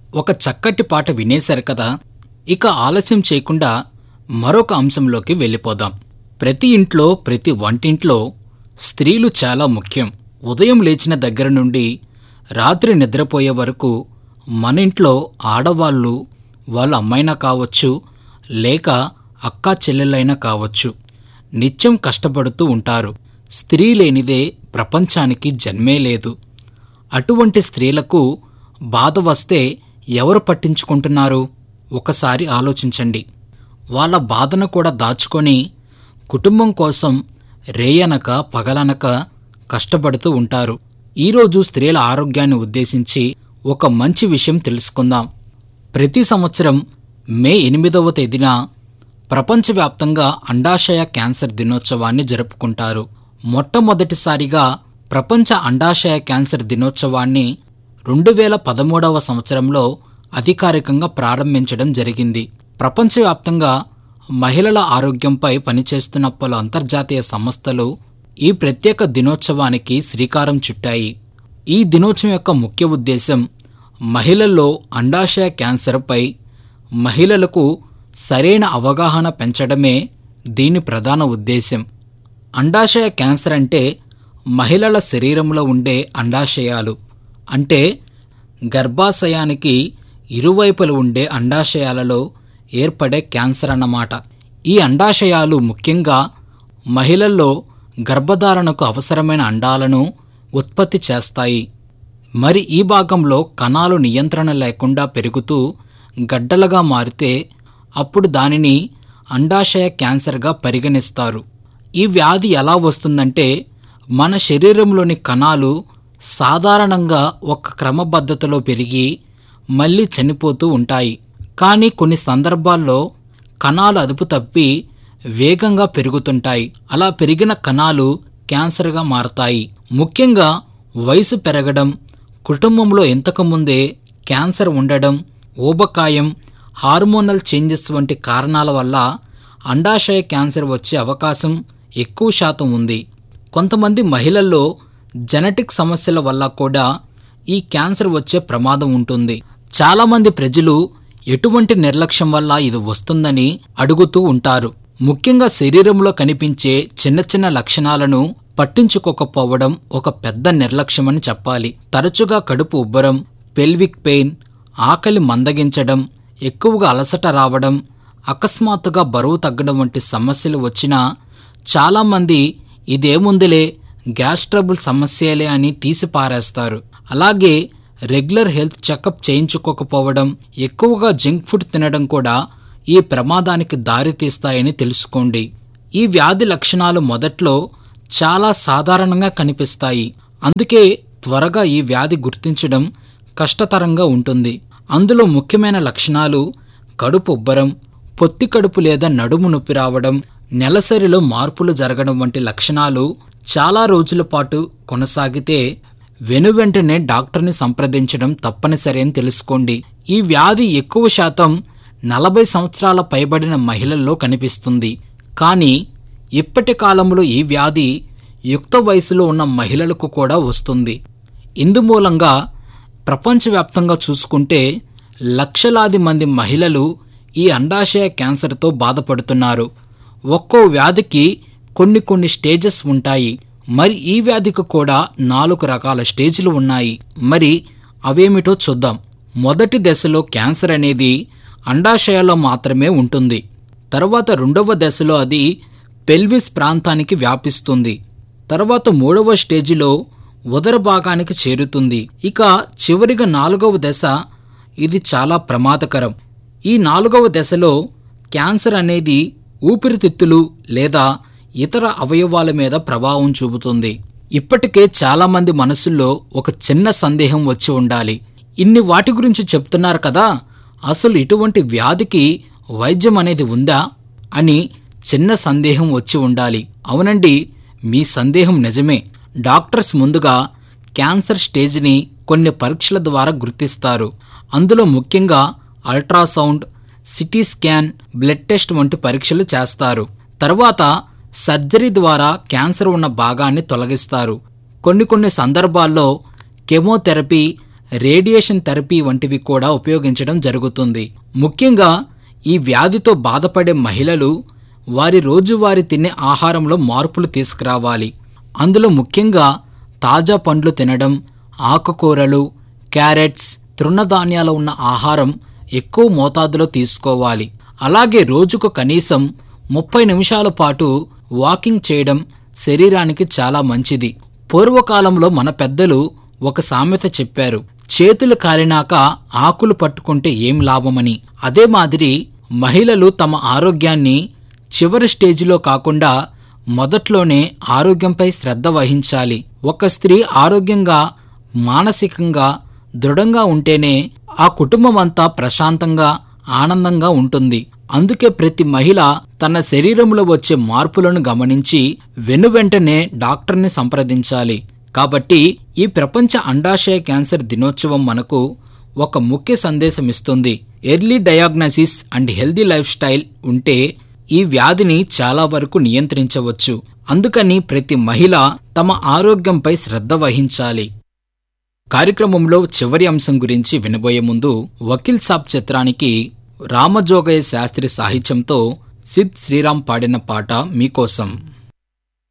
ఒక చక్కటి పాట వినేశారు కదా ఇక ఆలస్యం చేయకుండా మరొక అంశంలోకి వెళ్ళిపోదాం ప్రతి ఇంట్లో ప్రతి వంటింట్లో స్త్రీలు చాలా ముఖ్యం ఉదయం లేచిన దగ్గర నుండి రాత్రి నిద్రపోయే వరకు మన ఇంట్లో ఆడవాళ్ళు వాళ్ళ అమ్మైనా కావచ్చు లేక అక్కా చెల్లెలైనా కావచ్చు నిత్యం కష్టపడుతూ ఉంటారు స్త్రీ లేనిదే ప్రపంచానికి జన్మే లేదు అటువంటి స్త్రీలకు బాధ వస్తే ఎవరు పట్టించుకుంటున్నారు ఒకసారి ఆలోచించండి వాళ్ళ బాధను కూడా దాచుకొని కుటుంబం కోసం రేయనక పగలనక కష్టపడుతూ ఉంటారు ఈరోజు స్త్రీల ఆరోగ్యాన్ని ఉద్దేశించి ఒక మంచి విషయం తెలుసుకుందాం ప్రతి సంవత్సరం మే ఎనిమిదవ తేదీన ప్రపంచవ్యాప్తంగా అండాశయ క్యాన్సర్ దినోత్సవాన్ని జరుపుకుంటారు మొట్టమొదటిసారిగా ప్రపంచ అండాశయ క్యాన్సర్ దినోత్సవాన్ని రెండు వేల పదమూడవ సంవత్సరంలో అధికారికంగా ప్రారంభించడం జరిగింది ప్రపంచవ్యాప్తంగా మహిళల ఆరోగ్యంపై పనిచేస్తున్న పలు అంతర్జాతీయ సంస్థలు ఈ ప్రత్యేక దినోత్సవానికి శ్రీకారం చుట్టాయి ఈ దినోత్సవం యొక్క ముఖ్య ఉద్దేశం మహిళల్లో అండాశయ క్యాన్సర్పై మహిళలకు సరైన అవగాహన పెంచడమే దీని ప్రధాన ఉద్దేశం అండాశయ క్యాన్సర్ అంటే మహిళల శరీరంలో ఉండే అండాశయాలు అంటే గర్భాశయానికి ఇరువైపులు ఉండే అండాశయాలలో ఏర్పడే క్యాన్సర్ అన్నమాట ఈ అండాశయాలు ముఖ్యంగా మహిళల్లో గర్భధారణకు అవసరమైన అండాలను ఉత్పత్తి చేస్తాయి మరి ఈ భాగంలో కణాలు నియంత్రణ లేకుండా పెరుగుతూ గడ్డలుగా మారితే అప్పుడు దానిని అండాశయ క్యాన్సర్గా పరిగణిస్తారు ఈ వ్యాధి ఎలా వస్తుందంటే మన శరీరంలోని కణాలు సాధారణంగా ఒక క్రమబద్ధతలో పెరిగి మళ్ళీ చనిపోతూ ఉంటాయి కానీ కొన్ని సందర్భాల్లో కణాలు అదుపు తప్పి వేగంగా పెరుగుతుంటాయి అలా పెరిగిన కణాలు క్యాన్సర్గా మారతాయి ముఖ్యంగా వయసు పెరగడం కుటుంబంలో ఇంతకుముందే క్యాన్సర్ ఉండడం ఊబకాయం హార్మోనల్ చేంజెస్ వంటి కారణాల వల్ల అండాశయ క్యాన్సర్ వచ్చే అవకాశం ఎక్కువ శాతం ఉంది కొంతమంది మహిళల్లో జెనెటిక్ సమస్యల వల్ల కూడా ఈ క్యాన్సర్ వచ్చే ప్రమాదం ఉంటుంది చాలామంది ప్రజలు ఎటువంటి నిర్లక్ష్యం వల్ల ఇది వస్తుందని అడుగుతూ ఉంటారు ముఖ్యంగా శరీరంలో కనిపించే చిన్న చిన్న లక్షణాలను పట్టించుకోకపోవడం ఒక పెద్ద నిర్లక్ష్యమని చెప్పాలి తరచుగా కడుపు ఉబ్బరం పెల్విక్ పెయిన్ ఆకలి మందగించడం ఎక్కువగా అలసట రావడం అకస్మాత్తుగా బరువు తగ్గడం వంటి సమస్యలు వచ్చినా చాలామంది ఇదేముందిలే గ్యాస్ ట్రబుల్ సమస్యలే అని తీసి పారేస్తారు అలాగే రెగ్యులర్ హెల్త్ చెకప్ చేయించుకోకపోవడం ఎక్కువగా జంక్ ఫుడ్ తినడం కూడా ఈ ప్రమాదానికి దారితీస్తాయని తెలుసుకోండి ఈ వ్యాధి లక్షణాలు మొదట్లో చాలా సాధారణంగా కనిపిస్తాయి అందుకే త్వరగా ఈ వ్యాధి గుర్తించడం కష్టతరంగా ఉంటుంది అందులో ముఖ్యమైన లక్షణాలు కడుపు ఉబ్బరం పొత్తి కడుపు లేదా నడుము నొప్పి రావడం నెలసరిలో మార్పులు జరగడం వంటి లక్షణాలు చాలా రోజుల పాటు కొనసాగితే వెనువెంటనే డాక్టర్ని సంప్రదించడం తప్పనిసరి అని తెలుసుకోండి ఈ వ్యాధి ఎక్కువ శాతం నలభై సంవత్సరాల పైబడిన మహిళల్లో కనిపిస్తుంది కానీ ఇప్పటి కాలంలో ఈ వ్యాధి యుక్త వయసులో ఉన్న మహిళలకు కూడా వస్తుంది ఇందుమూలంగా ప్రపంచవ్యాప్తంగా చూసుకుంటే లక్షలాది మంది మహిళలు ఈ అండాశయ క్యాన్సర్తో బాధపడుతున్నారు ఒక్కో వ్యాధికి కొన్ని కొన్ని స్టేజెస్ ఉంటాయి మరి ఈ వ్యాధికి కూడా నాలుగు రకాల స్టేజ్లు ఉన్నాయి మరి అవేమిటో చూద్దాం మొదటి దశలో క్యాన్సర్ అనేది అండాశయాల్లో మాత్రమే ఉంటుంది తర్వాత రెండవ దశలో అది పెల్విస్ ప్రాంతానికి వ్యాపిస్తుంది తర్వాత మూడవ స్టేజిలో ఉదర భాగానికి చేరుతుంది ఇక చివరిగా నాలుగవ దశ ఇది చాలా ప్రమాదకరం ఈ నాలుగవ దశలో క్యాన్సర్ అనేది ఊపిరితిత్తులు లేదా ఇతర అవయవాల మీద ప్రభావం చూపుతుంది ఇప్పటికే చాలామంది మనసుల్లో ఒక చిన్న సందేహం వచ్చి ఉండాలి ఇన్ని వాటి గురించి చెప్తున్నారు కదా అసలు ఇటువంటి వ్యాధికి వైద్యం అనేది ఉందా అని చిన్న సందేహం వచ్చి ఉండాలి అవునండి మీ సందేహం నిజమే డాక్టర్స్ ముందుగా క్యాన్సర్ స్టేజ్ని కొన్ని పరీక్షల ద్వారా గుర్తిస్తారు అందులో ముఖ్యంగా ultrasound CT scan blood test వంటి పరీక్షలు చేస్తారు తర్వాత సర్జరీ ద్వారా క్యాన్సర్ ఉన్న భాగాన్ని తొలగిస్తారు కొన్ని కొన్ని సందర్భాల్లో కెమోథెరపీ రేడియేషన్ థెరపీ వంటివి కూడా ఉపయోగించడం జరుగుతుంది ముఖ్యంగా ఈ వ్యాధితో బాధపడే మహిళలు వారి రోజువారీ తినే ఆహారంలో మార్పులు తీసుకురావాలి అందులో ముఖ్యంగా తాజా పండ్లు తినడం ఆకుకూరలు క్యారెట్స్ తృణధాన్యాలు ఉన్న ఆహారం ఎక్కువ మోతాదులో తీసుకోవాలి అలాగే రోజుకు కనీసం ముప్పై నిమిషాల పాటు వాకింగ్ చేయడం శరీరానికి చాలా మంచిది పూర్వకాలంలో మన పెద్దలు ఒక సామెత చెప్పారు చేతులు కాలినాక ఆకులు పట్టుకుంటే ఏం లాభమని అదే మాదిరి మహిళలు తమ ఆరోగ్యాన్ని చివరి స్టేజిలో కాకుండా మొదట్లోనే ఆరోగ్యంపై శ్రద్ధ వహించాలి ఒక స్త్రీ ఆరోగ్యంగా మానసికంగా దృఢంగా ఉంటేనే ఆ కుటుంబం అంతా ప్రశాంతంగా ఆనందంగా ఉంటుంది అందుకే ప్రతి మహిళ తన శరీరంలో వచ్చే మార్పులను గమనించి వెనువెంటనే డాక్టర్ని సంప్రదించాలి కాబట్టి ఈ ప్రపంచ అండాశయ క్యాన్సర్ దినోత్సవం మనకు ఒక ముఖ్య సందేశం ఇస్తుంది early diagnosis and healthy life style ఉంటే ఈ వ్యాధిని చాలా వరకు నియంత్రించవచ్చు అందుకని ప్రతి మహిళ తమ ఆరోగ్యంపై శ్రద్ధ వహించాలి కార్యక్రమంలో చివరి అంశం గురించి వినబోయే ముందు వకీల్ సాబ్ చిత్రానికి రామజోగయ్య శాస్త్రి సాహిత్యంతో సిద్ శ్రీరామ్ పాడిన పాట మీకోసం